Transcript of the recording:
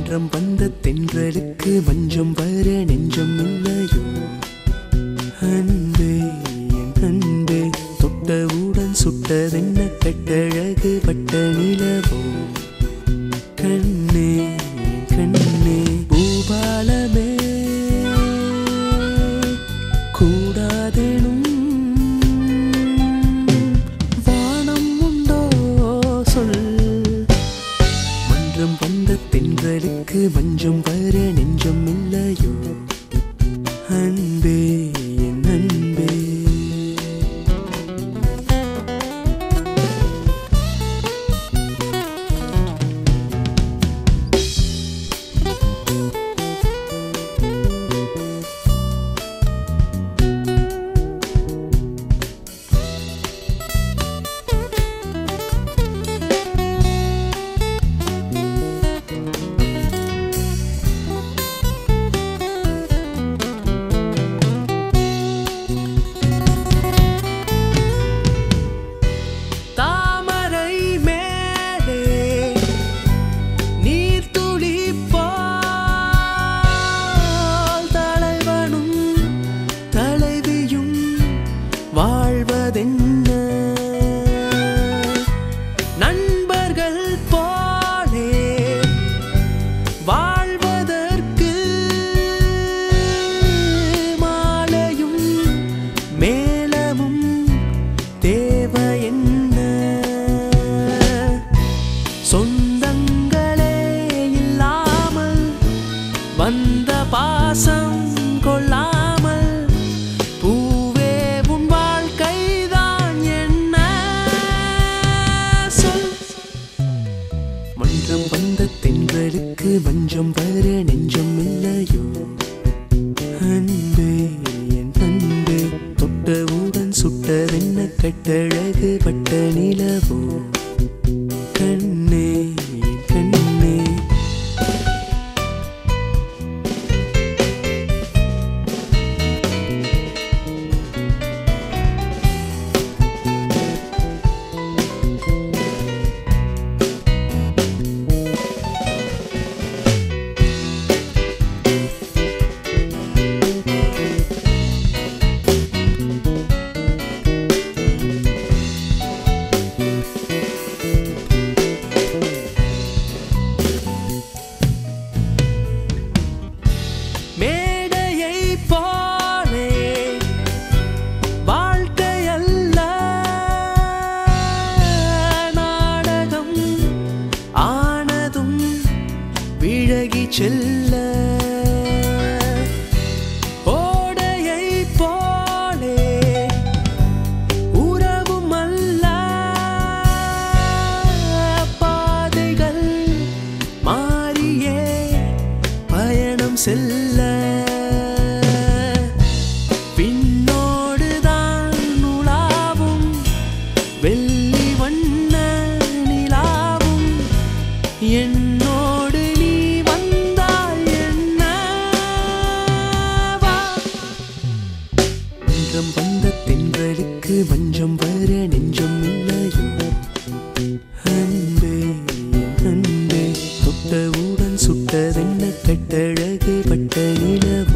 மன்றம் வந்த தென்றலுக்கு வஞ்சம் வர நெஞ்சம் இல்லையோ அன்பே என் அன்பே தொட்டவுடன் சுட்டதென்ன கட்டழகு வட்ட நிலவோ கண்ணே கண்ணே பூபாலமே கூடாதேனும் வானம் உண்டோ சொல் மன்றம் வந்த தென்றலுக்கு வஞ்சம் வர நெஞ்சம் இல்லையோ அன்பே என் அன்பே தாமரை மேலே நீர்த்துளி போல் தலைவனும் தலைவியும் வாழ்வதென்ன நண்பர்கள் போலே வாழ்வதற்கு மாலையும் மேலமும் தேவை என்ன சொந்தங்களே இல்லாமல் வந்த பாசம் கொள்ளாமல் பூவே உன் வாழ்க்கைதான் என்ன சொல் மன்றம் வந்த தென்றலுக்கு வஞ்சம் வர நெஞ்சம் இல்லையோ அன்பே என் அன்பே தொட்டவுடன் சுட்டதென்ன கட்டழகு பட்ட நிலவோ கண்ணே என் கண்ணே மேடையை போலே வாழ்க்கையல்ல நாடகம் ஆனதும் விழகி செல்ல ஓடையை போலே உறவும் அல்ல பாதைகள் மாறியே பயணம் செல்ல பின்னோடுதான் நுழாவும் வெள்ளி வண்ண நிலாவும் என்னோடு நீ வந்தால் என்ன வா மன்றம் வந்த தென்றலுக்கு வஞ்சம் வர நெஞ்சம் இல்லையோ அன்பே என் அன்பே தொட்டவுடன் சுட்டதென்ன கட்டழகு பட்ட நிலவோ